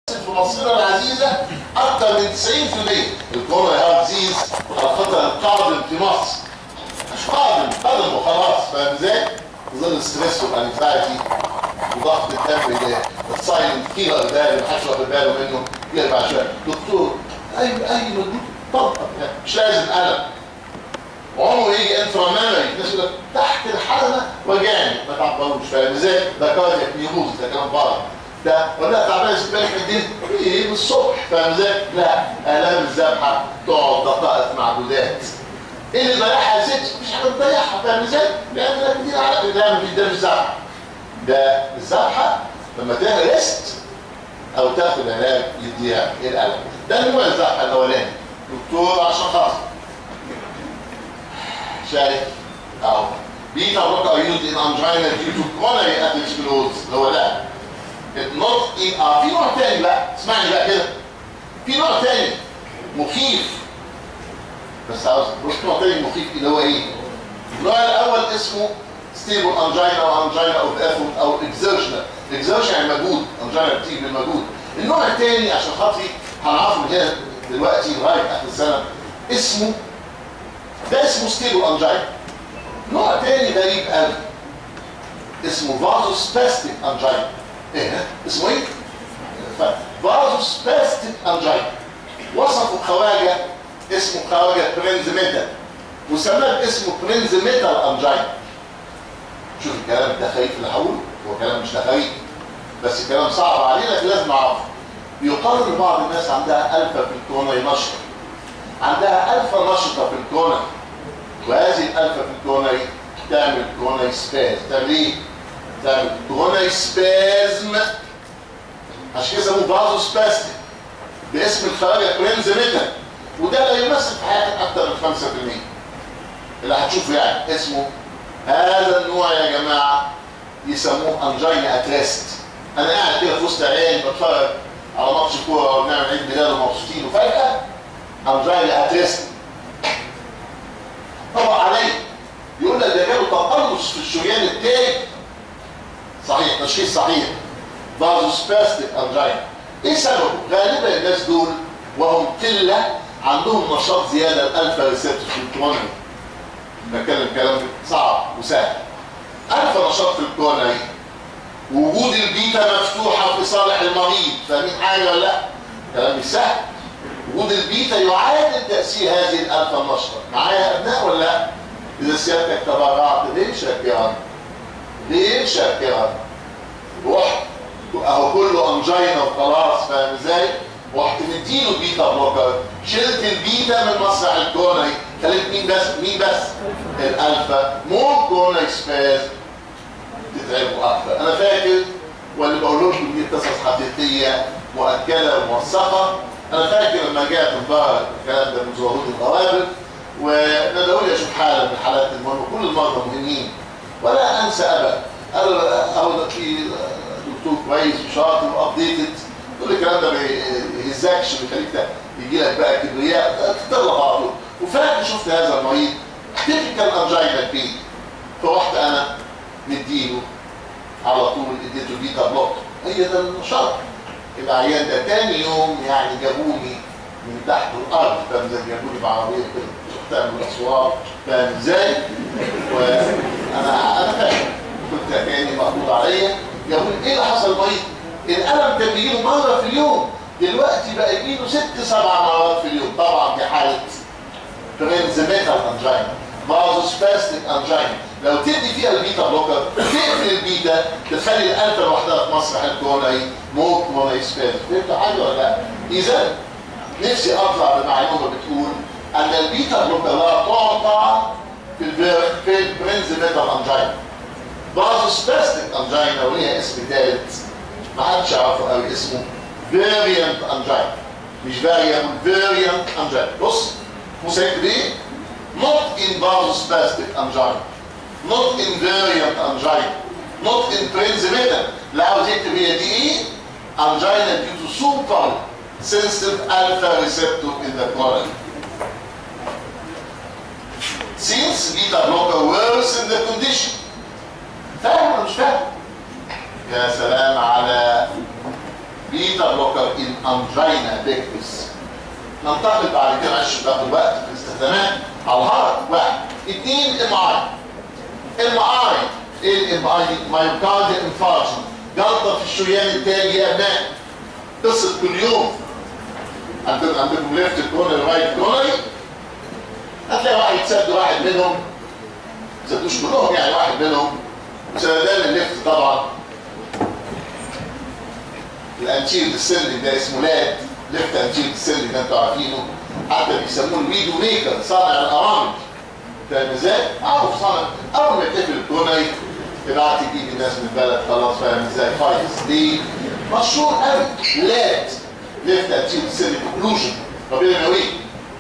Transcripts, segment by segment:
في مصرنا العزيزة أكثر من 90% الكورونا هارت ديزيز على خطر القادم في مصر مش قادم قادم وخلاص فاهم ازاي؟ في ظل الستريس والانكزايتي وضغط الدم اللي السايلنت كيلر ده اللي محدش واخد باله منه يرجع شويه دكتور اي اي مجهود طبقه يعني مش لازم قلم عمره يجي انفرا ميموري الناس يقول لك تحت الحلمه وجعني ما تعبروش فاهم ازاي؟ ده كاردياك نيوز ده كلام فاضي ده ولا تعبان يا بالك الدين ايه من الصبح فاهم ازاي؟ لا الام الذبحه تقعد دقائق معدودات ايه اللي ضيعها ست مش حاجه تضيعها فاهم ازاي؟ لان ده كتير على ده مفيش ده مش ذبحه ده الذبحه لما تاخد ريست او تاخد علاج يديها الالم ده نوع الذبحه الاولاني دكتور عشان خاطر شايف اهو بيتا بلوك ار يوزد ان انجينا ديو تو كورونري اثيروسكلوز اللي هو ده النوت ان اه في نوع تاني بقى اسمعني بقى كده في نوع تاني مخيف بس عاوز بص نوع تاني مخيف اللي هو ايه؟ النوع الاول اسمه ستيبل انجينا او انجينا اوف افورت او اكزرشنال اكزرشن يعني مجهود انجينا بتيجي من المجهود النوع الثاني عشان خاطري هنعرفه من هنا دلوقتي لغايه اخر السنه اسمه ده اسمه ستيبل انجينا نوع تاني غريب قوي اسمه فازو سباستيك انجينا ايه ده؟ اسمه ايه؟ فازو سباستيك انجينا وصفوا خواجه اسمه خواجه برينز ميتال وسماه باسمه برينز ميتال انجينا شوف الكلام ده خايف اللي هقوله هو كلام مش تخاريف بس كلام صعب علينا لكن لازم اعرفه يقال ان بعض الناس عندها الفا في الكوناي نشطه عندها الفا نشطه في الكوناي وهذه الالفا في الكوناي تعمل كوناي سباز تعمل ايه؟ تعمل كوناي سبازم عشان كده سموه بازو سباستيك باسم الخلايا برينز ميتال وده لا يمثل في حياتك اكتر من 5% اللي هتشوفه يعني اسمه هذا النوع يا جماعه يسموه انجينا اتريست انا قاعد كده في وسط عيالي بتفرج على ماتش كوره وبنعمل عيد ميلاد ومبسوطين وفجاه انجينا اتريست طبق عليا يقول لك ده جاله تقلص في الشريان التاني صحيح تشخيص صحيح فازو سباستيك انجينا ايه سببه؟ غالبا الناس دول وهم قله عندهم نشاط زياده الالفا ريسبتور في الكورونري بتكلم كلام صعب وسهل الفا نشاط في الكورونري وجود البيتا مفتوحه في صالح المريض فاهمين حاجه ولا لا؟ كلام مش سهل وجود البيتا يعادل تاثير هذه الالفا النشطه معايا يا ابناء ولا لا؟ اذا سيادتك تبرعت ليه شاكرا؟ ليه شاكرا؟ رحت اهو كله انجينا وخلاص فاهم ازاي؟ رحت مديله بيتا بلوكر شلت البيتا من مسرح الكورنري خليت مين بس مين بس الالفا مور كورنري سباز تتعبوا اكتر انا فاكر واللي بقول لكم دي قصص حقيقيه مؤكده وموثقه انا فاكر لما جاء مبارك الكلام ده من ظهور الغوابل وانا بقول اشوف حاله من الحالات المهمه كل المرضى مهمين ولا انسى ابدا قالوا اهو في دكتور كويس وشاطر وابديتد كل الكلام ده ما يهزكش بيخليك يجي لك بقى كبرياء تطلع على طول وفعلا شفت هذا المريض تيبيكال انجينا بين فرحت انا مديله على طول اديته بيتا بلوك هي ده النشاط العيان ده تاني يوم يعني جابوني من تحت الارض فاهم ازاي جابوني بعربيه كده تعمل اصوات فاهم ازاي؟ وانا انا فاهم كنت كاني مقبوض عليا جابوني ايه اللي حصل المريض؟ الالم كان بيجيله مره في اليوم دلوقتي بقى يجيله ست سبع مرات في اليوم طبعا دي حاله برينزميتال انجينا فازو سباستيك انجينا لو تدي فيها البيتا بلوكر تقفل البيتا تخلي الالفا لوحدها في مسرح الكورنري مو كورنري سباز فهمت حاجه ولا لا؟ اذا نفسي اطلع بمعلومه بتقول ان البيتا بلوكر لا تعطى في البير في البرينزميتال انجينا فازو سباستيك انجينا وليها اسم ثالث ما حدش يعرفه قوي اسمه فيريانت انجينا مش فاريانت فيريانت انجينا بص مسيب ايه؟ not in vasospastic angina not in variant angina not in prinzimital لا عاوز يكتب هي دي ايه؟ angina due to super sensitive alpha receptor in the coronary since beta blocker worsen the condition فاهم ولا مش فاهم؟ يا سلام على بيتا بلوكر ان انجينا بيكتس ننتقل بعد كده معلش بتاخد وقت في الاستخدامات على الهارت واحد اثنين ام اي ام اي ايه الام اي دي؟ مايوكارديا انفارشن جلطه في الشريان التالي يا ابناء قصه كل يوم عندكم عندكم ليفت كورنر رايت كورنر هتلاقي واحد سد واحد منهم ما سدوش كلهم يعني واحد منهم سندان الليفت طبعا الانتير السلي ده اسمه لاد ليفت انتير السلي ده انتوا عارفينه حتى بيسموه الويدو ميكر صانع الارامج فاهم ازاي؟ معروف صانع اول ما يتقفل الكوني تبعت تجيب الناس من البلد خلاص فاهم ازاي؟ فايز دي مشهور قوي لاد ليفت انتير السلي كونكلوجن ربنا ينويه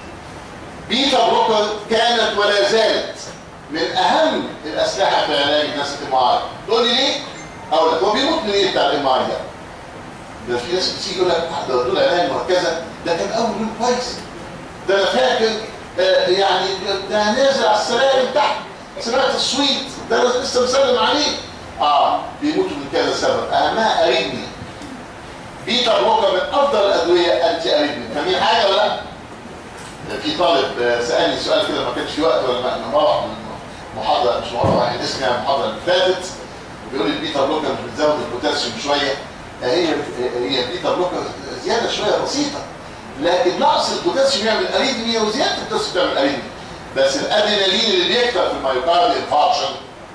بيتا بروكر كانت ولا زالت من اهم الاسلحه في علاج الناس الام اي تقول لي ليه؟ اقول لك هو بيموت من ايه بتاع الام اي ده؟ ده في ناس بتيجي يقول لك ده دول عنايه مركزه ده كان اول يوم كويس ده انا فاكر آه يعني ده نازل على السلالم تحت سمعت الصويت ده انا لسه مسلم عليه اه بيموتوا من كذا سبب اهمها اريثميا بيتا بروكر من افضل الادويه انتي اريثميا فاهمين حاجه ولا لا؟ في طالب سالني سؤال كده ما كانش في وقت ولا ما روح من محاضره مش محاضره واحد اسمها المحاضره اللي فاتت بيقول لي البيتا بلوكر بتزود البوتاسيوم شويه هي هي البيتا بلوكر زياده شويه بسيطه لكن نقص البوتاسيوم يعمل اريثميا وزياده البوتاسيوم تعمل اريثميا بس الادرينالين اللي بيكتر في المايوكارد انفاركشن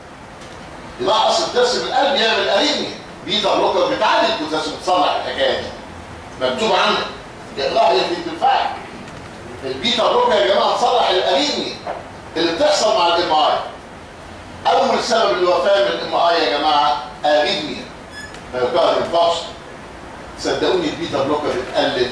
ينقص البوتاسيوم القلب يعمل اريثميا بيتا بلوكر بتعلي البوتاسيوم تصلح الحكايه دي مكتوب عندك اقراها هي بتنفعك البيتا بلوكر يا جماعه تصلح الاريثميا اللي بتحصل مع الام اي اول سبب الوفاه من الام اي يا جماعه اريثميا مايوكارد انفاركشن صدقوني البيتا بلوكر بتقلل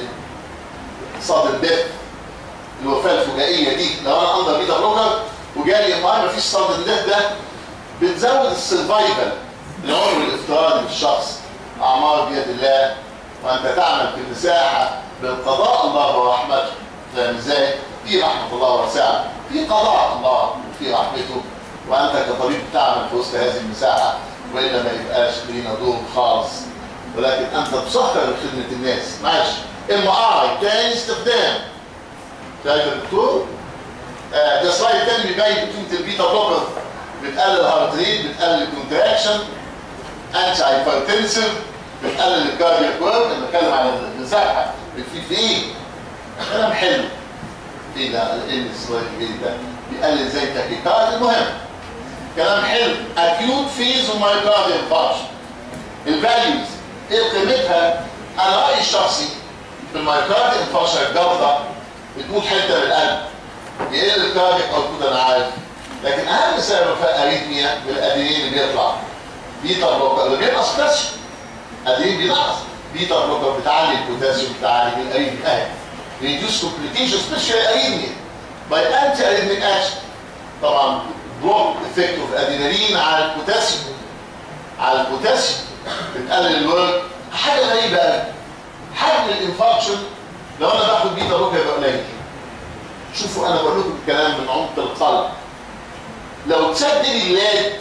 صدر ديث الوفاه الفجائيه دي لو انا اندر بيتا بلوكر وجالي ام اي مفيش صدر ديث ده بتزود السرفايفل العمر الافتراضي للشخص اعمار بيد الله وانت تعمل في المساحه بالقضاء الله ورحمته فاهم ازاي؟ في رحمه الله واسعه في قضاء الله وفي رحمته وانت كطبيب تعمل في وسط هذه المساحه والا ما يبقاش لينا دور خالص ولكن انت تسخر لخدمه الناس ماشي ام اي تاني استخدام شايف يا دكتور؟ آه ده سلايد تاني بيبين قيمه البيتا بلوكر بتقلل الهارت ريت بتقلل الكونتراكشن انتي هايبرتنسيف بتقلل الكاردياك ورك انا بتكلم على المساحه بتفيد في ايه؟ كلام حلو ايه ده ايه السلايد الجديد ده؟ بيقلل زي التاكيكارد المهم كلام حلو اكيوت فيز ومايوكارد انفاركشن الفاليوز ايه قيمتها؟ انا رايي الشخصي في المايوكارد انفاركشن الجلطه بتموت حته من القلب يقل الكاردياك اوتبوت انا عارف لكن اهم سبب وفاه اريثميا بالادرينالين اللي بيطلع بيتا بلوكر اللي بينقص بوتاسيوم ادرينالين بينقص بيتا بلوكر بتعلي البوتاسيوم بتعالج الاريثميا اهي reduce complications especially arrhythmia by anti-arrhythmic action طبعا بلوك افكت اوف ادرينالين على البوتاسيوم على البوتاسيوم بتقلل الورك حاجه غريبه قوي حجم الانفاركشن لو انا باخد بيتا بلوكر يبقى قليل شوفوا انا بقول لكم الكلام من عمق القلب لو تسد لي اللاد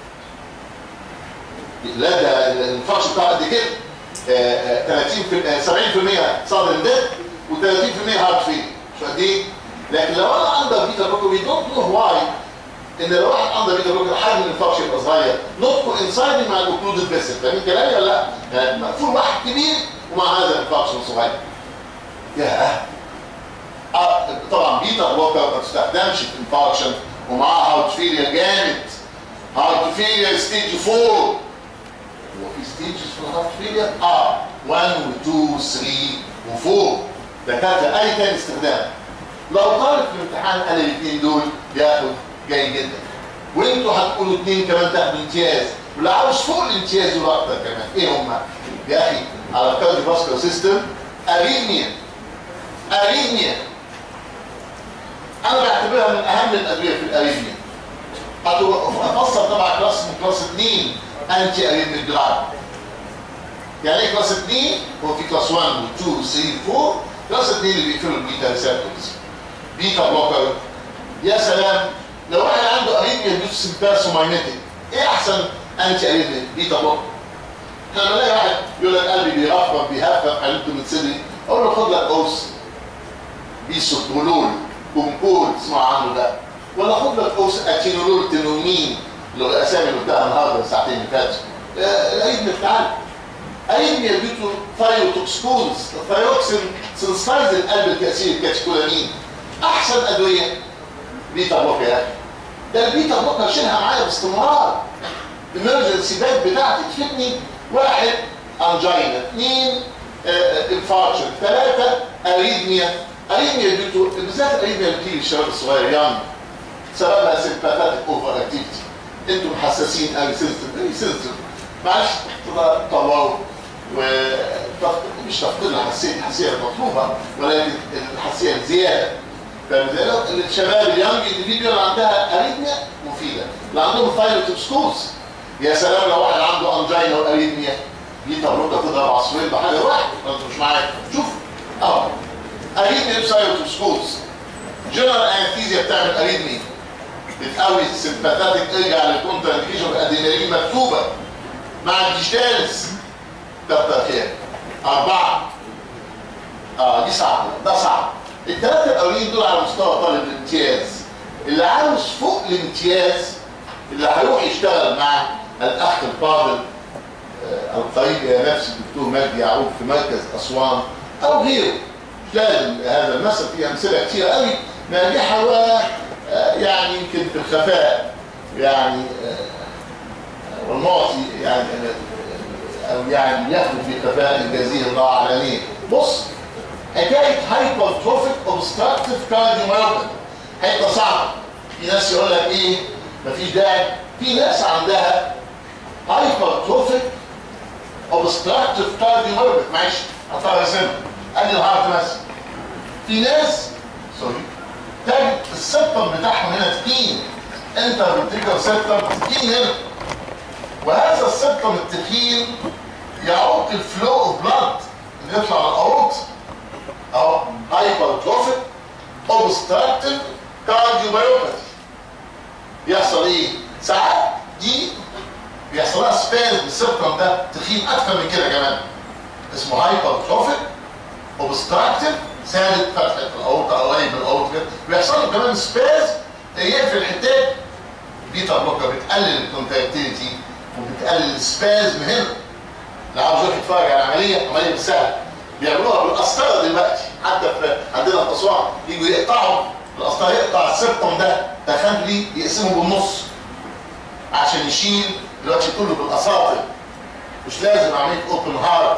اللاد الانفاركشن بتاعه قد كده 30 في 70% صدر الدم و30% هارت فيل مش قد ايه؟ لكن لو انا اندر بيتا بلوكر وي دونت نو واي ان لو واحد اندر بيتا بلوكر حجم الانفاركشن يبقى صغير نطقه انسايد مع الاوكلودد فيسل فاهمين كلامي ولا لا؟ يعني مقفول واحد كبير ومع هذا الانفاركشن صغير ياه آه طبعا بيتا بلوكر ما تستخدمش في انفاركشن ومعاه هارت فيلير جامد هارت فيلير ستيج 4 هو في ستيجز في الهارت فيلير؟ اه 1 و2 و 3 و4 دكاتره اي كان استخدام لو طالب في الامتحان قال الاثنين دول ياخد جيد جدا وانتوا هتقولوا اثنين كمان تاخدوا امتياز واللي عاوز فوق الامتياز دول اكتر كمان ايه هم؟ يا اخي على الكارديو فاسكولار سيستم اريثميا اريثميا انا بعتبرها من اهم الادويه في الاريثميا افصل طبعا كلاس من كلاس 2 انتي اريثميك دراج يعني ايه كلاس 2 هو في كلاس 1 و2 و3 و4 كلاس 2 اللي بيقفلوا البيتا ريسبتورز بيتا بلوكر يا سلام لو واحد عنده اريثميا بيوت سمباسوماينيتك ايه احسن انتي اريثميك بيتا بلوكر احنا لما نلاقي واحد يقول لك قلبي بيرفرف بيهفف حلمته من صدري اقول له خد لك قرص بيسوتولول كومكول تسمع عنه ده ولا خد لك قرص اتينولول تنومين اللي هو الاسامي اللي قلتها النهارده الساعتين اللي فاتوا آه، العيد بتاعنا اريثميا بيتو ثايروتوكسكونز ثايروكسين سنسايز القلب التاثير الكاتيكولامين احسن ادويه بيتا بلوك يا اخي ده البيتا بلوك هشيلها معايا باستمرار الامرجنسي باك بتاعتي تفيدني واحد انجينا اثنين انفاركشن ثلاثه اريثميا اريثميا بيتو بالذات الاريثميا اللي بتيجي للشباب الصغير يعني سببها سيمباثيك اوفر اكتيفيتي انتم حساسين قوي سنسيتيف فيري سنسيتيف معلش طوروا و تفقد- مش تفقد الحساسيه الحساسيه المطلوبه ولكن الحساسيه الزياده فلذلك الشباب اليونج انديفيديوال عندها اريثميا مفيده اللي عندهم ثايروتوكسكوز يا سلام لو واحد عنده انجينا واريثميا دي تمرض تضرب عصفورين بحاجه واحده انتوا مش معايا شوف اه اريثميا بثايروتوكسكوز جنرال انستيزيا بتعمل اريثميا بتقوي السمباثاتيك ارجع للكونتر انديكيشن الادرينالين مكتوبه مع الديجيتالز كتر خير اربعه اه دي صعبه ده صعب الثلاثه الاولين دول على مستوى طالب الامتياز اللي عاوز فوق الامتياز اللي هيروح يشتغل مع الاخ الفاضل آه، القريب الى نفسي الدكتور مجدي يعقوب في مركز اسوان او غيره مش لازم هذا المثل فيه امثله كتير قوي ناجحه و آه، يعني يمكن في الخفاء يعني آه، والمعطي يعني آه، او يعني يخلو في خفاء جزيه الله علانيه بص حكايه هايبرتروفيك اوبستراكتيف كارديوميوباثي حته صعبه في ناس يقول لك ايه مفيش داعي في ناس عندها هايبرتروفيك اوبستراكتيف كارديوميوباثي معلش هطلع رسمها ادي الهارت مثلا في ناس سوري تجد السبتم بتاعهم هنا تخين انت بتريجر سبتم تخين هنا وهذا السبتم التخين يعوق الفلو اوف بلاد اللي يطلع على الاورط اهو هايبرتروفيك اوبستراكتيف كارديوميوباثي يحصل ايه؟ ساعات دي بيحصل لها سباز بالسبتم ده تخين اكتر من كده كمان اسمه هايبرتروفيك اوبستراكتيف سادد فتحه الاورطه او قريب من الاورطه كده بيحصل له كمان سباز يقفل الحتات بيتا بلوكر بتقلل الكونتراكتيليتي وبتقلل السباز من هنا اللي عاوز يروح يتفرج على عمليه عمليه مش سهله بيعملوها بالقسطره دلوقتي حتى في عندنا في اسوان يجوا يقطعوا القسطره يقطع السبتم ده تخيل لي يقسمه بالنص عشان يشيل دلوقتي كله بالاساطر مش لازم عمليه اوبن هارت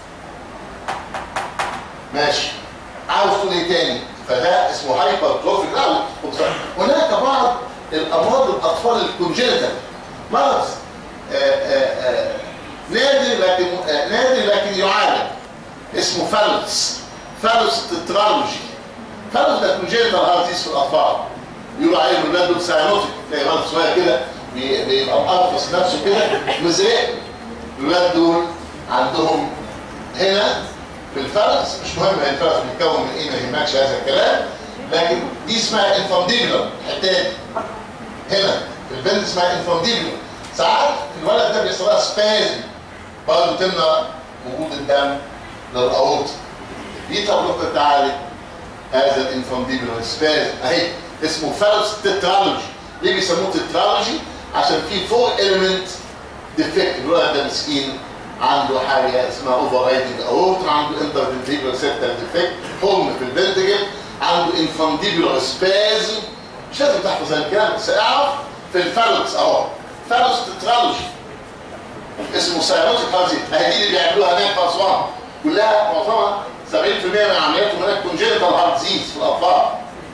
ماشي عاوز تقول ايه تاني فده اسمه هايبر تروفيك هناك بعض الامراض الاطفال الكونجنتال مرض آه، آه، آه، نادر لكن آه، نادر لكن يعالج اسمه فالس فالس تترالوجي فالس ده كونجنتال هارت ديز في الاطفال يقولوا عليه الولاد دول ساينوتيك تلاقي ولد صغير كده بي- بيبقى مقرفص نفسه كده مزرق الولاد دول عندهم هنا في الفرس مش مهم الفرس بيتكون من ايه ما يهمكش هذا الكلام لكن دي اسمها انفانديبولار الحته دي هنا في البنت اسمها انفانديبولار ساعات الولد ده بيحصل لها سبازم برضه تمنع وجود الدم للاورط دي تبلوك تعالج هذا الانفانديبولار سبازم اهي اسمه فالس تترالوجي ليه بيسموه تترالوجي عشان في فور اليمنت ديفكت الولد ده مسكين عنده حاجه اسمها اوفر رايدنج اورت عنده انترفنتيبولار سيبتال ديفكت حمى في الفنتجل عنده انفانديبولار سبازم مش لازم تحفظ الكلام بس اعرف في الفالوس اهو فالوس تترالوجي اسمه سيروتيك هارزي اهي دي اللي بيعملوها هناك في اسوان كلها معظمها 70% من عملياتهم هناك كونجنتال هارت ديزيز في الاطفال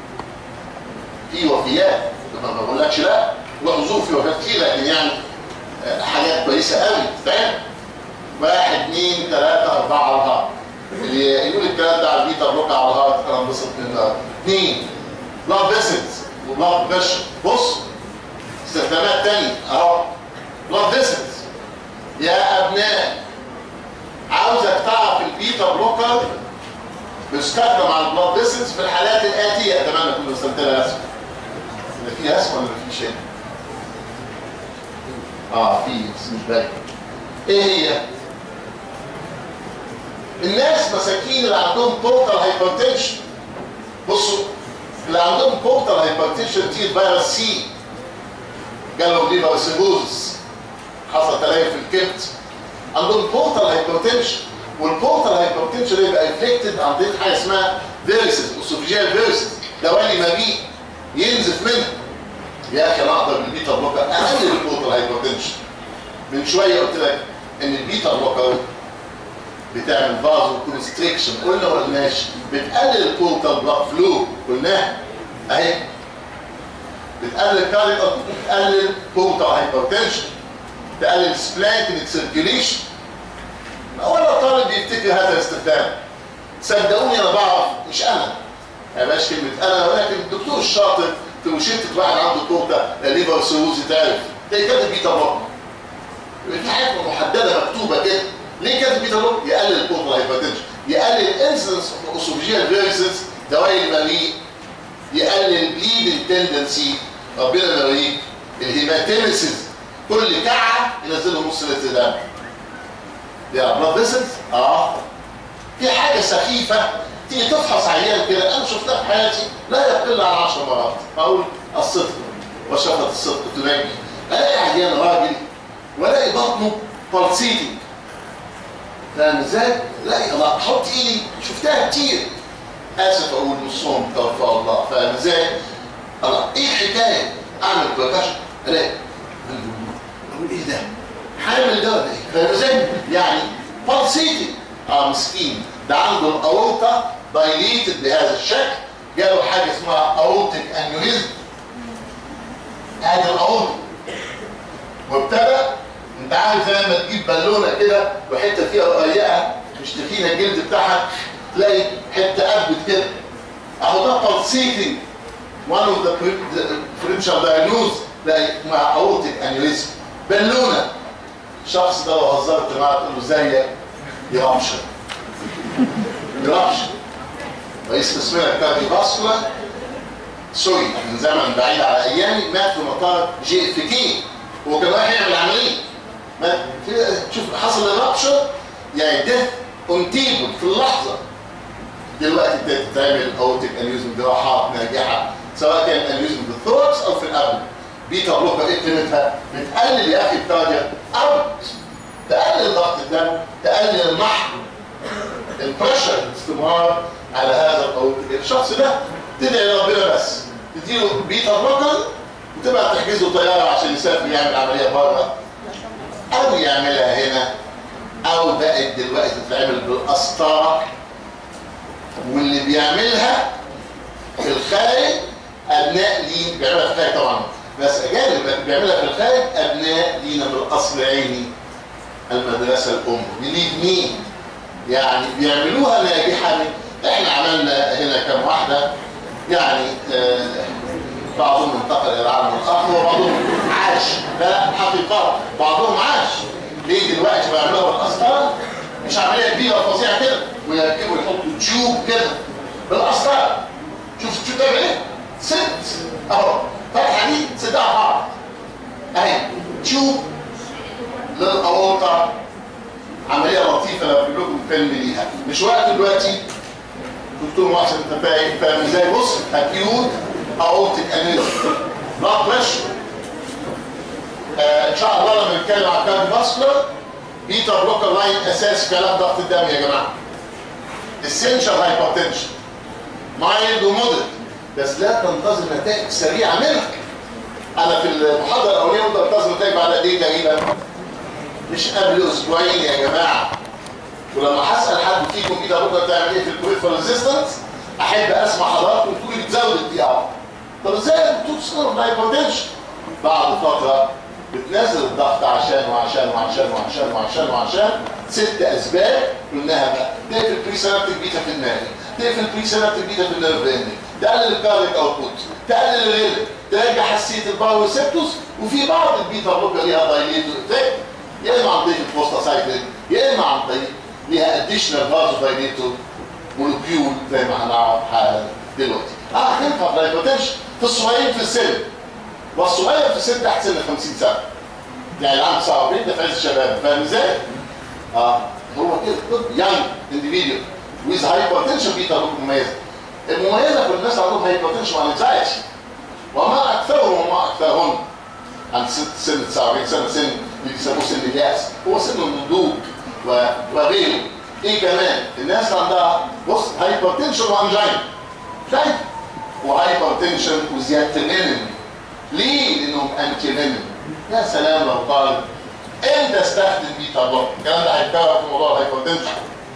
في وفيات ما بقولكش لا وحظوظ في وفيات كتير لكن يعني آه، حاجات كويسه قوي فاهم واحد اثنين ثلاثة أربعة على الهارت اللي يقول الكلام ده على البيتا بلوك على الهارت أنا انبسط من ده اثنين بلاد فيسلز وبلاد بريشر بص استخدامات تانية أهو بلاد فيسلز يا أبناء عاوزك تعرف البيتا بلوكر بيستخدم على البلاد فيسلز في الحالات الآتية أتمنى كل رسمت لها رسم إذا في رسم ولا في شيء؟ اه في بس مش باين ايه هي الناس مساكين اللي عندهم بورتال هايبرتنشن بصوا اللي عندهم بورتال هايبرتنشن تي فيروس سي جالهم ليفر سيروزس حصل تليف في الكبد عندهم بورتال هايبرتنشن والبورتال هايبرتنشن يبقى افكتد عندنا حاجه اسمها فيرسز اسوفيجيال فيرسز دوالي مريء ينزف منها يا اخي انا اقدر بالبيتا بلوكر اقلل البورتال هايبرتنشن من شويه قلت لك ان البيتا بلوكر بتعمل فازو كونستريكشن قلنا ولا قلناش بتقلل البورتال بلوك فلو قلناها اهي بتقلل الكاريك بتقلل بورتال هايبرتنشن تقلل سبلانكينج سيركيوليشن ولا طالب بيفتكر هذا الاستخدام صدقوني انا بعرف مش انا ما بقاش كلمه انا ولكن الدكتور الشاطر في مشيت واحد عنده كورتا ليفر سيروزي تعرف ليه كاتب بيتا بلوك في حاجات محدده مكتوبه كده ليه كاتب بيتا بلوك يقلل الكورتا هايبرتنشن يقلل انسنس اوف اسوفيجيال فيرسز دواء المريء يقلل بليدنج تندنسي ربنا يوريك الهيماتيمسيس كل كعه ينزله نص لتر دم يا بلاد فيسلز اه في حاجه سخيفه تيجي تفحص عيان كده انا شفتها في حياتي لا يقل عن 10 مرات اقول الصدق وشفت الصدق تنجي الاقي عيان راجل والاقي بطنه بلسيتنج فاهم ازاي؟ لا الله احط ايدي شفتها كتير اسف اقول نصهم توفى الله فاهم ازاي؟ الله ايه الحكايه؟ اعمل بركشن الاقي اقول ايه ده؟ حامل ده ولا ايه؟ فاهم ازاي؟ يعني بلسيتنج اه مسكين ده عنده الاورطه دايليتد بهذا الشكل جاله حاجه اسمها اورتيك انيوريزم ادي الاورطه وابتدى انت عارف زي ما تجيب بالونه كده وحته فيها رقيقه مش تخينه الجلد بتاعها تلاقي حته قبت كده اهو ده pulsating one of the differential diagnose تلاقي مع aortic aneurysm بالونه الشخص ده لو هزرت معاه تقول له زيك يرابشر يرابشر رئيس قسمنا الكارديو فاسكولار سوري من زمن بعيد على ايامي مات في مطار جي اف كي هو كان رايح يعمل عمليه مات شوف حصل الرابشر يعني ده اون تيبل في اللحظه دلوقتي ابتدت تتعمل اوتيك انيوزم جراحات ناجحه سواء كان انيوزم في الثوركس او في الابد بيتا بلوكر ايه قيمتها؟ بتقلل يا اخي التارجت اوت تقلل ضغط الدم تقلل المحو البريشر الاستمرار على هذا الاوتيك الشخص ده تدعي ربنا بس تديله بيتا بلوكر وتبقى تحجز له طياره عشان يسافر يعمل عمليه بره او يعملها هنا او بقت دلوقتي تتعمل بالقسطره واللي بيعملها في الخارج ابناء لين بيعملها في الخارج طبعا بس اجانب لكن بيعملها في الخارج ابناء لينا بالاصل عيني المدرسه الام بليد مين يعني بيعملوها ناجحه احنا عملنا هنا كم واحده يعني آه بعضهم انتقل الى العالم الاخر وبعضهم عاش لا حقيقه بعضهم عاش ليه دلوقتي بيعملوها بالقسطره مش عمليه كبيره فظيعه كده ويركبوا يحطوا تيوب كده بالقسطره شوف شوف تعمل ايه؟ ست اهو فتحه دي سدها بعض اهي تيوب للاورطه عمليه لطيفه لو بجيب لكم فيلم ليها مش وقت دلوقتي دكتور محسن انت فاهم فاهم ازاي بص اكيوت اورتيك انيزم بلاد بريشر ان شاء الله لما نتكلم عن كارديو فاسكولار بيتا بلوكر لاين اساسي في علاج ضغط الدم يا جماعه اسينشال هايبرتنشن مايلد ومودريت بس لا تنتظر نتائج سريعه منها انا في المحاضره الاولانيه قلت انتظر نتائج بعد قد ايه تقريبا مش قبل اسبوعين يا جماعه ولما هسال حد فيكم كده بكره بتعمل ايه في البريفر ريزيستنس احب اسمع حضراتكم تقولي بتزود الدقيقه طب ازاي الدكتور تصنف الهايبرتنشن بعد فتره بتنزل الضغط عشان وعشان وعشان وعشان وعشان وعشان ست اسباب قلناها بقى تقفل بري سينابتيك بيتا في النهايه تقفل بري سينابتيك بيتا في النيرف اندنج تقلل الكارديك اوتبوت تقلل الريل ترجع حساسيه الباور ريسبتوس وفي بعض البيتا بلوكر ليها دايليتو افكت يا اما عن طريق البوستاسايكلين يا اما عن طريق ليها اديشنال فازو دايليتو مولكيول زي ما هنعرف حالا دلوقتي اه تنفع في الهايبوتنشن في الصغيرين في السن والصغير في السن تحت سن 50 سنه يعني اللي عنده 49 ده في عز الشباب فاهم ازاي؟ اه هو كده طب يعني individual with hypertension بيتا بلوكر مميزه المميزه في الناس عندهم هايبرتنشن وانكزايتي وما اكثرهم وما اكثرهن عند ست سن 49 سنه سن اللي بيسموه سن الياس هو سن النضوج و- وغيره ايه كمان الناس عندها بص هايبرتنشن وانجين شايف وهايبرتنشن وزياده الانمي ليه؟ لانهم انتي انمي يا سلام لو قال امتى استخدم بيتا بلوك الكلام ده هيتكرر في موضوع الهايبرتنشن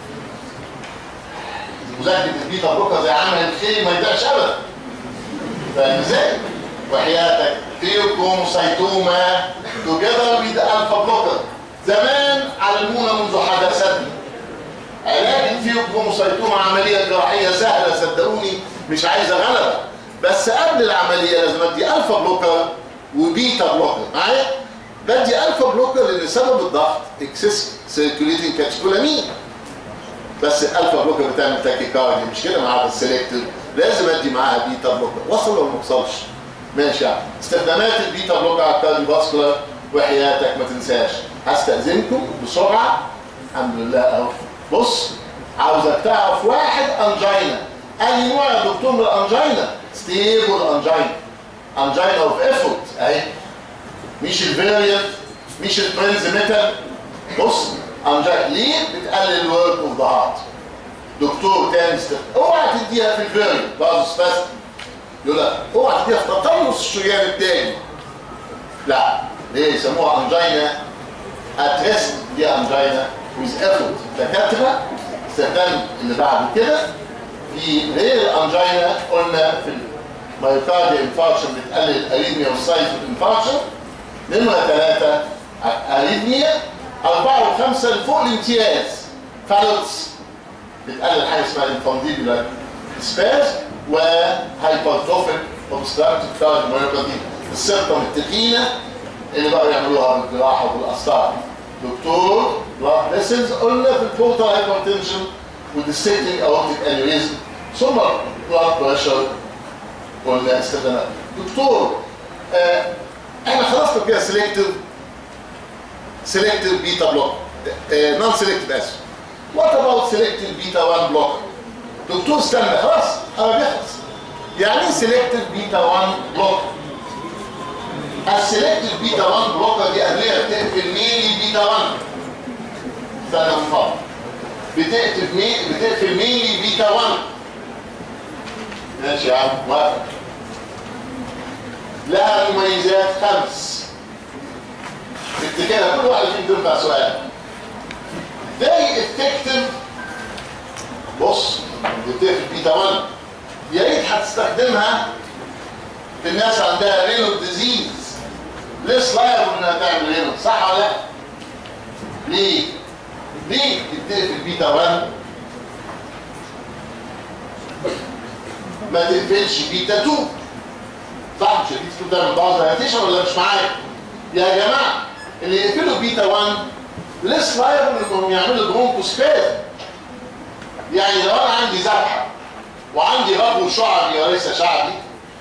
مذاكره البيتا بلوكر زي عمل الخير ما يضيعش ابدا فاهم ازاي؟ وحياتك فيوكوموسايتوما توجذر ويز الفا بلوكر زمان علمونا منذ حدثتنا علاج الفيوكوموسايتوما عمليه جراحيه سهله صدقوني مش عايزه غلبه بس قبل العمليه لازم ادي الفا بلوكر وبيتا بلوكر معايا؟ بدي الفا بلوكر لان سبب الضغط اكسس سيركوليتنج كاتسكولامين بس الالفا بلوكر بتعمل تاكيكاردي مش كده معاها السلكتور لازم ادي معاها بيتا بلوكر وصل ولا ما وصلش ماشي يعني استخدامات البيتا بلوكر على الكارديو فاسكولار وحياتك ما تنساش هستاذنكم بسرعه الحمد لله اهو بص عاوزك تعرف واحد انجينا اي نوع يا دكتور من الانجينا ستيبل انجينا انجينا اوف ايفورت اهي مش الفيريانت مش الترانز ميتال بص انجينا ليه بتقلل الورك اوف ذا هارت دكتور تاني استخدام اوعى تديها في الفيريانت بعض سباست يقول لك اوعى تديها في تطرس الشريان التاني لا ليه يسموها انجينا اتريست دي انجينا ويز ايفورت دكاتره استخدام اللي بعد كده في غير الانجينا قلنا في المايوكارديا انفاركشن بتقلل الاريثميا والسايز والانفاركشن نمرة ثلاثة اريثميا أربعة وخمسة لفوق الامتياز فالوتس بتقلل حاجة اسمها انفانديبولار سباز وهايبرتروفيك اوبستراكتيف كارديوميوباثي السيمتوم التخينة اللي بقوا يعملوها بالجراحة وبالقسطرة دكتور بلاد فيسلز قلنا في البورتال هايبرتنشن والديستنتنج اورتيك انيوريزم ثم بلاد بريشر قلنا استخدامات دكتور آه احنا خلصنا كده سيلكتيف سيلكتيف بيتا بلوك نون سيلكتيف اسف وات اباوت سيلكتيف بيتا 1 بلوك دكتور استنى خلاص انا بيخلص يعني ايه سيلكتيف بيتا 1 بلوك السيلكتيف بيتا 1 بلوكر دي ادويه بتقفل ميلي بيتا 1 استنى من فضلك بتقفل مي بتقفل ميلي بيتا 1 ماشي يا عم موافق لها مميزات خمس افتكرها كل واحد فيهم تنفع سؤال very effective بص بتقفل بيتا 1 يا ريت هتستخدمها في الناس عندها رينال ديزيز ليس لايبل انها تعمل رينال صح ولا لا؟ ليه؟ ليه بتقفل بيتا 1 ما تقفلش بيتا 2 صح مش هتيجي تقول تعمل بعض هتيشن ولا مش معايا؟ يا جماعه اللي يقفلوا بيتا 1 ليس لايبل انهم يعملوا برونكوسباز يعني لو انا عندي ذبحه وعندي ربو شعبي وليس شعبي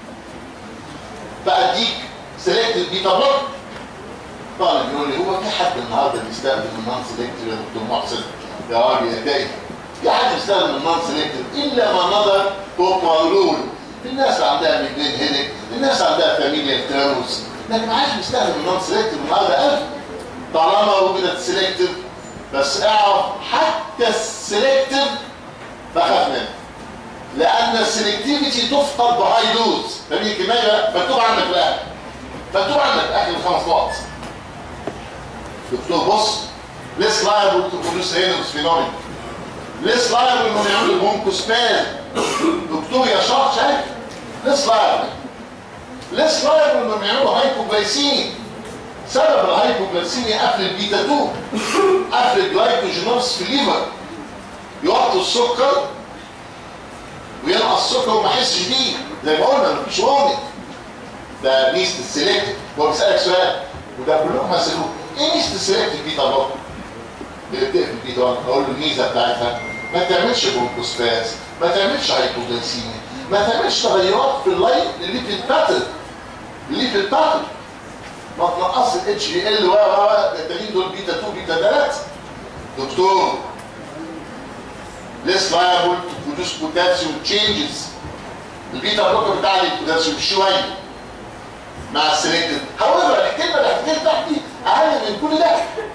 فاديك سيلكتد بيتا بلوك طالب يقول لي هو في حد النهارده بيستخدم النون سيلكتد يا دكتور محسن يا راجل يا داي في حد بيستخدم النون سيلكتد الا ما نظر فوق رول الناس اللي عندها ميجرين هيدك الناس عندها فاميليا تيرموس لكن ما عادش بيستخدم النون سيلكتد النهارده ألف طالما وجدت سيلكتد بس اعرف حتى السيلكتد بخاف منه لان السلكتيفيتي تفقد بهاي دوز فدي كميه مكتوب عندك في الاخر مكتوب عندك في اخر الخمس نقط دكتور بص ليس لايبل تو برودوس رينوس فينومين ليس لايبل انهم يعملوا برونكوسباز دكتور يا شاط شايف ليس لايبل ليس لايبل انهم يعملوا هايبوجلايسيمي سبب الهايبوجلايسيمي قفل البيتا 2 قفل الجلايكوجينوس في الليفر يوطوا السكر وينقص السكر وما احسش بيه زي ما قلنا مفيش وارنينج ده ميزه السيلكتيف هو بيسالك سؤال وده كلهم هيسالوه ايه ميزه السيلكتيف بيتا بلوك؟ اللي بتقفل بيتا 1 اقول له الميزه بتاعتها ما تعملش برونكوسباز ما تعملش هايبوجلايسيميا ما تعملش تغيرات في اللايف اللي في الباترن اللي في الباترن ما تنقص الاتش بي ال و و التانيين دول بيتا 2 بيتا 3 دكتور less liable to produce potassium changes البيتا بلوكر بتاع البوتاسيوم شويه مع السلكتيف however الكلمه اللي هتتكلم تحت دي اقل من كل ده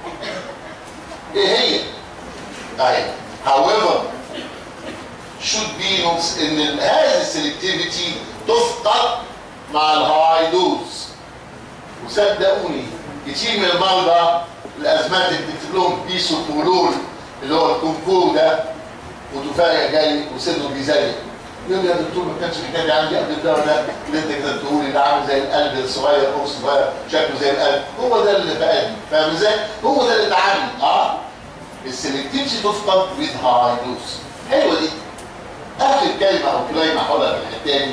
ايه هي؟ اهي however should be notes ان هذه السلكتيفيتي تفقد مع الهاي دوز وصدقوني كتير من المرضى الازمات اللي بتكتب لهم بيسوبولول اللي هو الكونكور ده وتفاجئ جاي وصدره بيزيق يقول لي يا دكتور ما كانش الحكايه دي عندي قبل الدواء ده اللي انت كده بتقولي ده عامل زي القلب الصغير او صغير شكله زي القلب هو ده اللي في قلبي فاهم ازاي؟ هو ده اللي اتعامل اه السلكتيفيتي تفقد with هاي دوز حلوه دي اخر كلمه او كلمه هقولها في الحته دي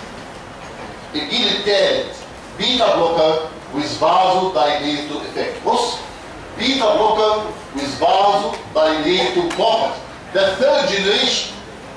الجيل الثالث بيتا بلوكر with vasodilator effect بص بيتا بلوكر with vasodilator property ده الثيرد جنريشن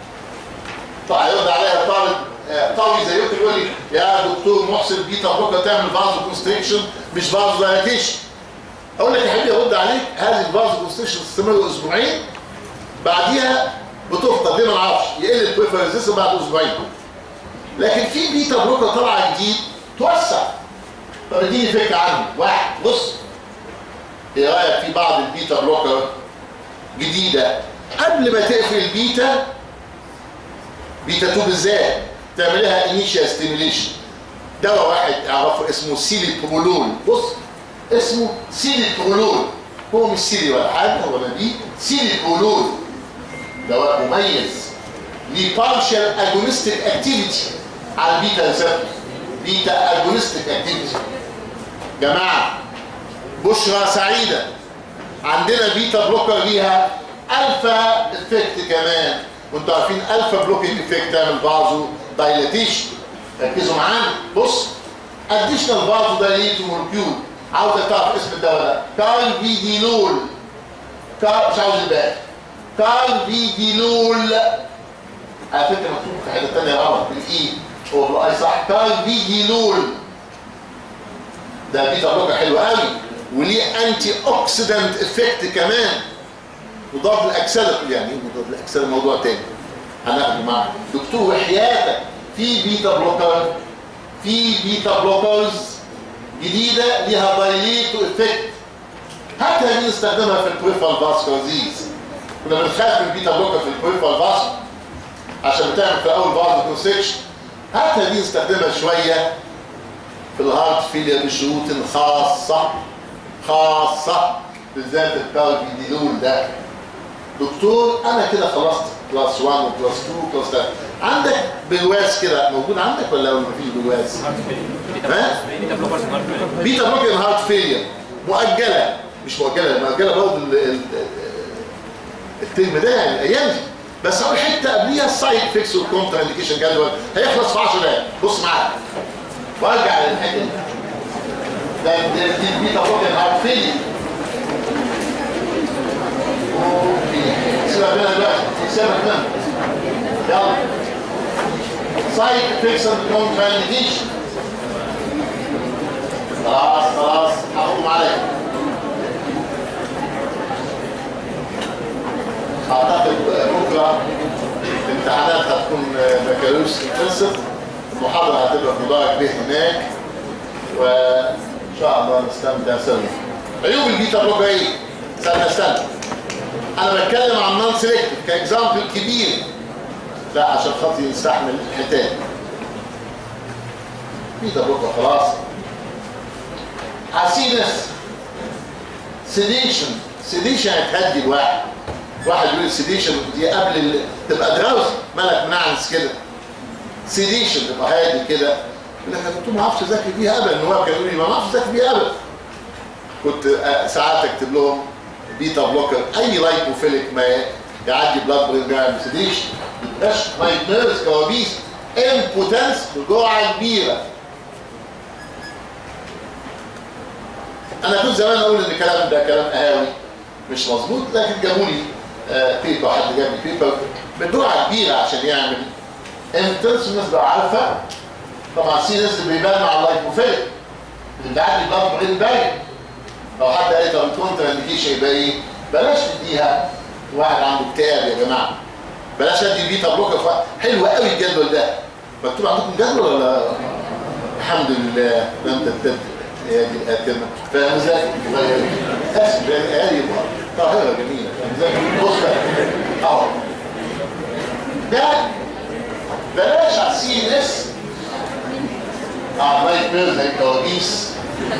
طيب هيرد عليها طالب طاوي زيكم يقول لي يا دكتور محسن بيتا بلوكر تعمل فازو كونستريكشن مش فازو دايليتيشن اقول لك يا حبيبي ارد عليك هذه الفازو كونستريكشن تستمر اسبوعين بعديها بتفقد ليه ما نعرفش يقل البريفرنسز بعد اسبوعين لكن في بيتا بلوكر طالعه جديد توسع طب اديني فكره عنه واحد بص ايه رايك في بعض البيتا بلوكر جديده قبل ما تقفل البيتا بيتا 2 بالذات تعمل لها انيشال ستيميليشن دواء واحد اعرفه اسمه سيليبرولول بص اسمه سيليبرولول هو مش سيلي ولا حاجه ولا دي سيليبرولول دواء مميز ليه بارشال اجونستيك اكتيفيتي على البيتا ريسبتور بيتا اجونستيك اكتيفيتي جماعه بشرى سعيده عندنا بيتا بلوكر ليها الفا افكت كمان وانتوا عارفين الفا بلوكينج افكت تعمل فازو دايليتيشن ركزوا معانا بص اديشنال فازو دايليتو مولكيول عاوزك تعرف اسم الدواء ده كارل في دينول كار مش عاوز الباقي كارل في دينول على فكره مكتوب في حته ثانيه غلط بالاي هو بالاي صح كارل في دينول ده بيتا بلوكر حلو قوي وليه انتي اوكسيدنت افكت كمان مضاد للاكسده يعني ايه مضاد للاكسده موضوع تاني هناخده معاك دكتور وحياتك في بيتا بلوكر في بيتا بلوكرز جديده ليها دايليتو افكت حتى دي نستخدمها في البريفرال فاسكولار ديز كنا بنخاف من البيتا بلوكر في البريفرال فاسكولار عشان بتعمل في اول بعض كونسكشن حتى دي نستخدمها شويه في الهارت فيلير بشروط خاصه خاصه بالذات الكاربيدينول ده دكتور انا كده خلصت كلاس 1 وكلاس 2 وكلاس 3 عندك برواز كده موجود عندك ولا ما فيش برواز؟ ها؟ بيتا بلوكر هارت فيلير مؤجله مش مؤجله مؤجله برضه ال- ال- الترم ده يعني الايام دي بس اول حته قبليها السايد فيكس والكونتر انديكيشن جدول هيخلص في 10 دقايق بص معايا وارجع للحته دي ده ده- دي البيتا بلوكر هارت فيلير سيبك منها دلوقتي سيبك منها يلا سايد فيكس كونتر انديكيشن خلاص خلاص هقوم عليك اعتقد بكره الامتحانات هتكون بكالوريوس خلصت المحاضره هتبقى في مدرج به هناك وان شاء الله نستمتع سوا عيوب البيتا بلوكر ايه؟ استنى استنى انا بتكلم عن نون سيلكتيف كاكزامبل كبير لا عشان خاطر يستحمل الحيتان بيتا بلوكر خلاص حسينس سيديشن سيديشن هتهدي الواحد واحد يقول سيديشن دي قبل ال... تبقى دراوز مالك منعنس كده سيديشن تبقى هادي كده يقول لك يا دكتور ما اعرفش اذاكر بيها ابدا النواب كانوا يقولوا لي ما اعرفش اذاكر بيها ابدا كنت آه، ساعات اكتب لهم بيتا بلوكر اي لايكوفيليك ما يعدي بلاد برين بيعمل سيديشن ما تبقاش نايت نيرز كوابيس امبوتنس بجرعه كبيره انا كنت زمان اقول ان الكلام ده كلام قهاوي مش مظبوط لكن جابوا لي آه، بيبر حد جاب لي بيبر بجرعه كبيره عشان يعمل امتنس الناس بقى عارفه طبعا في ناس اللي بيبان مع اللايكوفيليك اللي بتعدي بلاد برين باين لو حد قال لي طب الكونتر انديكيشن يبقى ايه؟ بلاش تديها واحد عنده اكتئاب يا جماعه بلاش ادي بيتا بلوكر ف- حلو قوي الجدول ده مكتوب عندكم جدول ولا الحمد لله لم تبتدئ يا دي الآتمة فاهم ازاي؟ اسف يعني هذه طاهرة جميلة فاهم ازاي؟ بص بقى اهو ده بلاش على السي ان اس اه نايت مير زي الكوابيس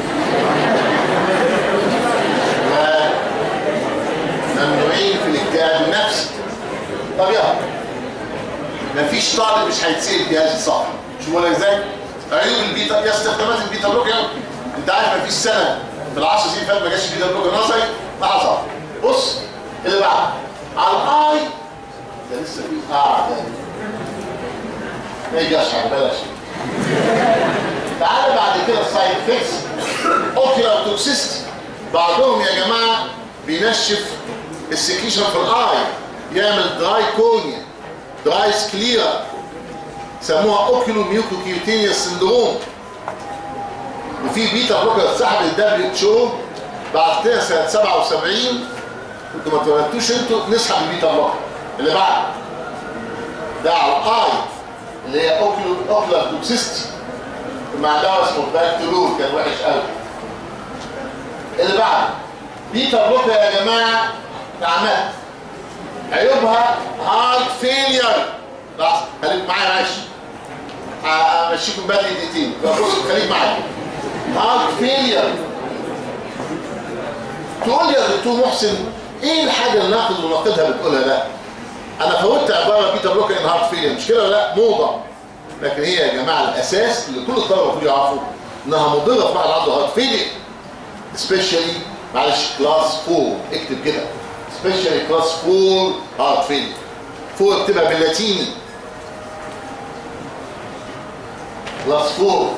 ممنوعين في الاكتئاب النفسي طب يلا مفيش طالب مش هيتسال في هذه الصفحه شوفوا لك ازاي عيوب البيتا يا استخدامات البيتا بلوك يلا انت عارف مفيش سنه في العشر سنين فات ما جاش بيتا بلوك نظري ما حصل بص اللي بعد على الاي ده لسه في اه ده ما يجيش على بلاش تعالى بعد كده السايد افكتس اوكيولار توكسيستي بعضهم يا جماعه بينشف السكيشن في الاي يعمل دراي كونيا دراي سكليرا سموها اوكيلو ميوكوكيوتينيا سندروم وفي بيتا بلوكر اتسحب الدبليو اتش او بعد كده سنه 77 انتوا ما اتولدتوش انتوا نسحب البيتا بلوكر اللي بعد ده على الاي اللي هي اوكيلو اوكيولار توكسيستي مع دواء اسمه باكتلور كان وحش قوي اللي بعد بيتا بلوكر يا جماعه تعمل عيوبها هارت فيلير لحظه خليك معايا ماشي همشيكم بدري دقيقتين بص خليك معايا هارت فيلير تقول يا دكتور محسن ايه الحاجه اللي ناقد وناقدها بتقولها ده انا فوتت عباره بيتا بلوكر ان هارت فيلير مش كده ولا لا موضه لكن هي يا جماعه الاساس اللي كل الطلبه المفروض يعرفوا انها مضره في واحد عنده هارت فيلير سبيشالي معلش كلاس 4 اكتب كده سبيشالي كلاس 4 هارت فيلير 4 بتبقى باللاتيني كلاس 4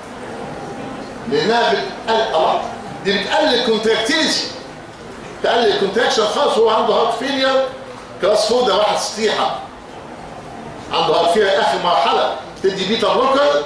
لانها بتقلل الله دي بتقلل الكونتراكتيليتي تقلل الكونتراكشن خالص هو عنده هارت فيلير كلاس 4 ده واحد سطيحه عنده هارت فيلير اخر مرحله تدي بيتا بلوكر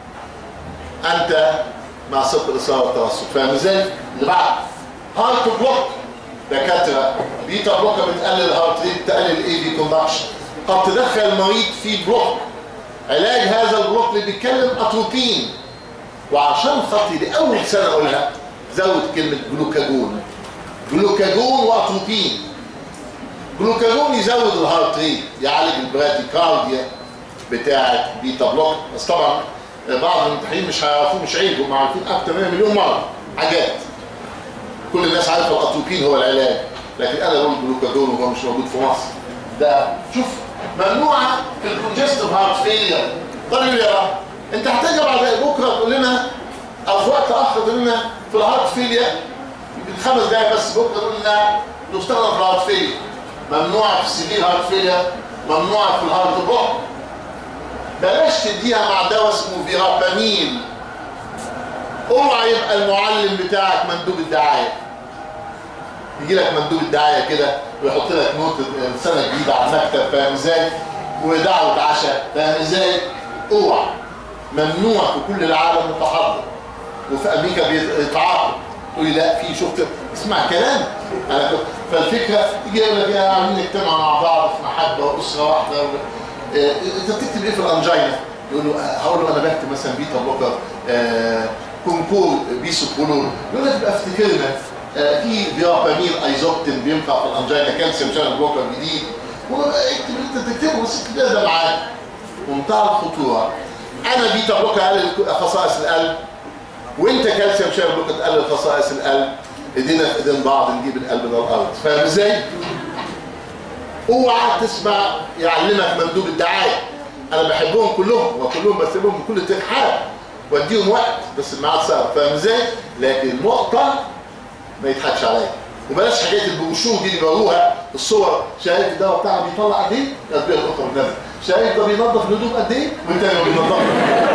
انت مع صفر الاصابه والتوسط فاهم ازاي؟ اللي بعد هارت بلوك دكاتره بيتا بلوكر بتقلل الهارت ريت تقلل الاي في كوندكشن قد تدخل المريض في بلوك علاج هذا البلوك اللي بيتكلم اتروبين وعشان خاطري لاول سنه اقولها زود كلمه جلوكاجون جلوكاجون واتروبين جلوكاجون يزود الهارت ريت يعالج البراديكارديا بتاعه بيتا بلوك بس طبعا بعض الممتحنين مش هيعرفوه مش عيب هم عارفين اكتر من مليون مره حاجات كل الناس عارفه الاتروبين هو العلاج لكن انا بقول جلوكاجون وهو مش موجود في مصر ده شوف ممنوعه في الكونجستيف هارت فيلير طيب يا رب انت هتيجي بعد بكره تقول لنا او في وقت اخر تقول لنا في الهارت فيلير يمكن خمس دقايق بس بكره تقول لنا تستخدم في الهارت فيلير ممنوعه في السيفير هارت فيلير ممنوعه في الهارت بلوك بلاش تديها مع دواء اسمه فيرابامين اوعى يبقى المعلم بتاعك مندوب الدعايه يجي لك مندوب الدعايه كده ويحط لك نوت سنه جديده على المكتب فاهم ازاي؟ ودعوه عشاء فاهم ازاي؟ اوعى ممنوع في كل العالم متحضر وفي امريكا بيتعاقب تقول لي لا في شفت اسمع كلام انا كنت فالفكره يجي يقول لك يا عاملين نجتمع مع بعض في محبه واسره واحده و... آه، انت بتكتب ايه في الانجينا؟ يقول له آه، هقول له انا بكتب مثلا بيتا بلوكر آه كونكور بيسوكولون يقول لك يبقى افتكرنا آه في فيرابامين ايزوبتين بينفع في الانجينا كالسيوم شانل بلوكر جديد واكتب اللي انت تكتبه بس كده ده معاك منتهى الخطوره انا بيتا بلوكر اقلل خصائص القلب وانت كالسيوم شانل بلوكر تقلل خصائص القلب ايدينا في ايدين بعض نجيب القلب من الارض فاهم ازاي؟ اوعى تسمع يعلمك مندوب الدعايه انا بحبهم كلهم وكلهم بسيبهم بكل ترحاب واديهم وقت بس الميعاد صعب فاهم ازاي؟ لكن النقطه ما يضحكش عليا وبلاش حكايه البروشور دي اللي بيوروها الصور شايف الدواء بتاعه بيطلع قد ايه؟ قد ايه القطه بتنزل شايف ده بينظف الهدوم قد ايه؟ والتاني ما بينظفش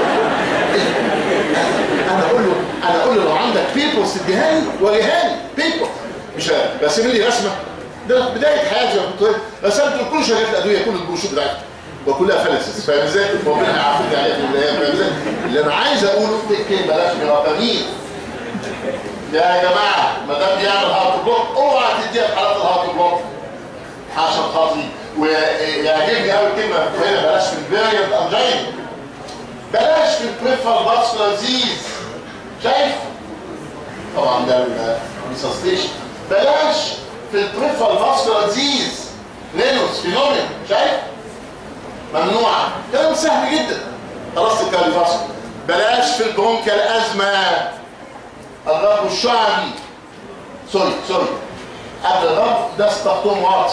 انا اقول له انا اقول له لو عندك بيبرز تديها لي وريها لي بيبر مش برسم لي رسمه ده بدايه حياتي لما كنت رسمت كل شركات الادويه كل البروشور بتاعتها وكلها فلسس فاهم ازاي؟ ربنا يعافيك عليها في الايام فاهم ازاي؟ اللي انا عايز اقوله تكتب بلاش جرافامين يا جماعه ما دام بيعمل هارت بلوك اوعى تديها في حالات الهارت بلوك عشان خاطري ويعجبني قوي الكلمه هنا بلاش في الفيريانت انجين بلاش في البريفرال فاسكولار ديزيز شايف؟ طبعا ده الريسستيشن بلاش في البريفرال فاسكولار ديزيز رينوس فينومين شايف؟ ممنوعه كلام سهل جدا خلاص الكاليفاسكو بلاش في البرونكيال ازمه الرب الشعبي سوري سوري قبل الرب ده استخدم واطي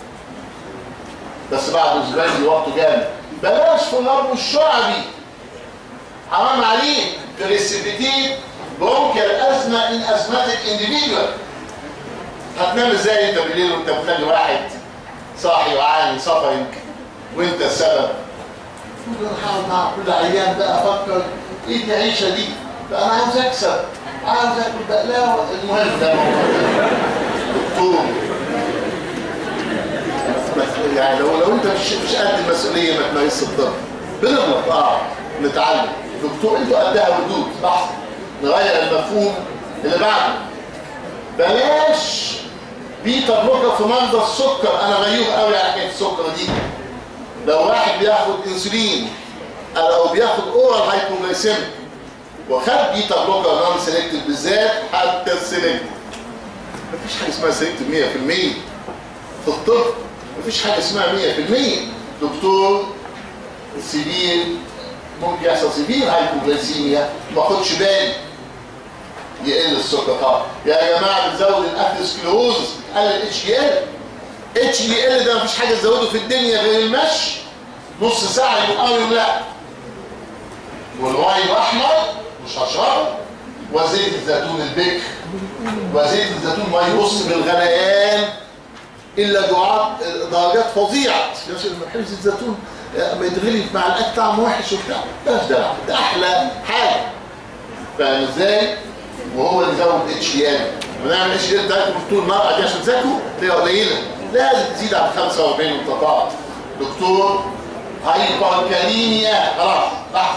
بس بعد زبالي وقته جامد بلاش في الرب الشعبي حرام عليك بريسبيتيت برونكيال ازمه ان ازماتيك انديفيدوال هتنام ازاي انت بالليل وانت بتخلي واحد صاحي وعاني سفرنج وانت السبب كل احاول مع كل عيان بقى افكر ايه العيشه دي فانا عاوز اكسب عاوز اكل بقلاوه المهم ده موضوع دكتور يعني لو لو انت مش مش قد المسؤوليه ما تمارس الطب بنغلط اه نتعلم دكتور انتوا قدها ودود لحظه نغير المفهوم اللي بعده بلاش بيتا بلوكر في مرضى السكر انا غيور قوي على حكايه السكر دي لو واحد بياخد انسولين او بياخد اورال هايبوغلايسيميك وخد بيتا بلوكر نون سيلكتيف بالذات حتى السيلكتيف مفيش حاجه اسمها سيلكتيف 100% في الطب مفيش حاجه اسمها 100% دكتور سيفير ممكن يحصل سيفير هايبوغلايسيميا ما اخدش بالي يقل السكر طبعا يا جماعه بتزود الاثيروسكلوز بتقلل الاتش دي ال اتش دي ال ده مفيش حاجه تزوده في الدنيا غير المشي نص ساعه يبقى يوم لا والواين الاحمر مش هشربه وزيت الزيتون البكر وزيت الزيتون ما يبص بالغليان الا دعاء درجات فظيعه حبس الزيتون ما يتغلي مع الاكل طعم وحش وبتاع بلاش ده ده احلى حاجه فاهم ازاي؟ وهو اللي زود اتش دي ال ونعمل اتش دي ال بتاعتكم طول النهار دي عشان تذاكروا تلاقيها قليله لازم تزيد عن 45 وتطاع دكتور هايبركاليميا خلاص لحظه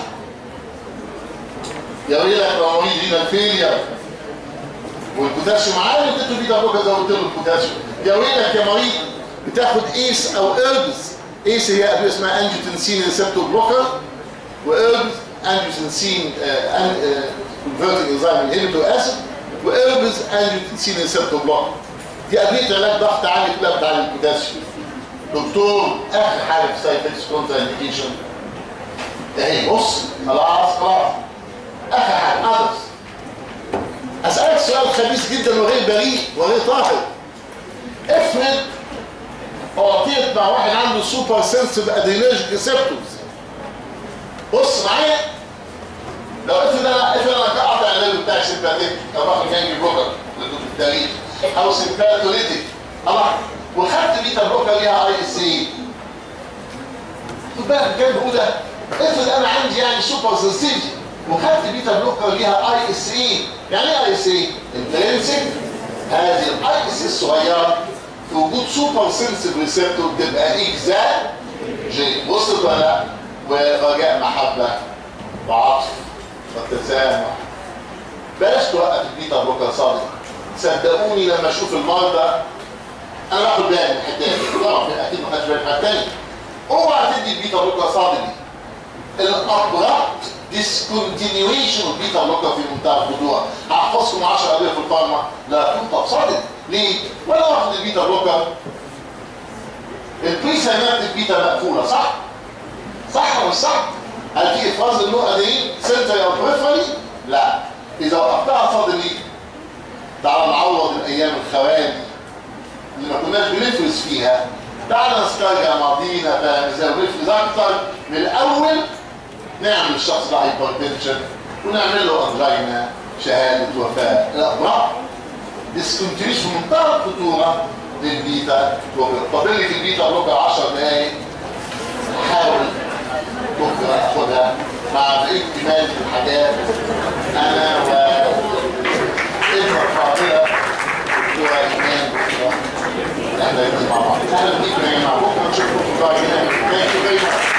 يا ويلك لو مريض هنا الفيلير والبوتاسيوم عالي اديته بيتا بلوكر زودت له البوتاسيوم يا ويلك يا مريض بتاخد ايس او اربز ايس هي ادويه اسمها انجيوتنسين ريسبتور بلوكر واربز انجيوتنسين كونفرتنج انزيم انهبيتور اسيد واربز انجيوتنسين ريسبتور بلوكر دي ادويه علاج ضغط عالي كلها بتاع البوتاسيوم دكتور اخر حاجه في سايد افكتس كونتر انديكيشن اهي بص خلاص خلاص اخر حاجه اذرز اسالك سؤال خبيث جدا وغير بريء وغير طاهر افرض اعطيت مع واحد عنده سوبر سنسيف ادرينرجيك ريسبتورز بص معايا لو افرض انا افرض انا قاطع العلاج بتاع سيمباتيك او باخد جانجي بلوكر للتاريخ او سيمباتوليتيك الله وخدت بيتا بلوكر ليها اي اس اي خد بالك كان بقول ده افرض انا عندي يعني سوبر سنسيتي وخدت بيتا بلوكر ليها اي اس اي يعني ايه اي اس اي؟ انترنسك هذه الاي اس اي الصغيره في وجود سوبر سنسيف ريسبتور تبقى اكزا جي وصلت ولا لا؟ ورجاء محبه وعطف وتسامح بلاش توقف البيتا بلوكر صادق صدقوني لما اشوف المرضى انا باخد بالي من الحته دي طبعا اكيد ما خدش بالي من الثانيه اوعى تدي البيتا بلوكر صادق دي الابرابت ديسكونتينيويشن البيتا بلوكر في منتهى الخطوره هحفظكم 10 ادويه في الفارما لا تنطق صادق ليه؟ ولا واخد البيتا بلوكر البري ساينابتيك بيتا مقفوله صح؟ صح ولا مش صح؟ هل في افراز النقطه دي سنتري او بريفري؟ لا اذا وقفتها صادقي تعال نعوض الايام الخوالي اللي ما كناش بنفرز فيها تعال نسترجع ماضينا فاهم ازاي ونفرز اكتر من الاول نعمل الشخص ده هايبرتنشن ونعمل له انجينا شهاده وفاه الابراء ديسكونتينيوس في منتهى الخطوره للبيتا بلوكر فاضل لي في البيتا بلوكر 10 دقايق احاول بكره اخدها مع بقيه كمال الحاجات انا و ابن الفاضله دكتوره ايمان احنا مع بعض اهلا بيكم يا جماعه بكره نشوفكم في الدار الجنائي ثانك يو فيري ماتش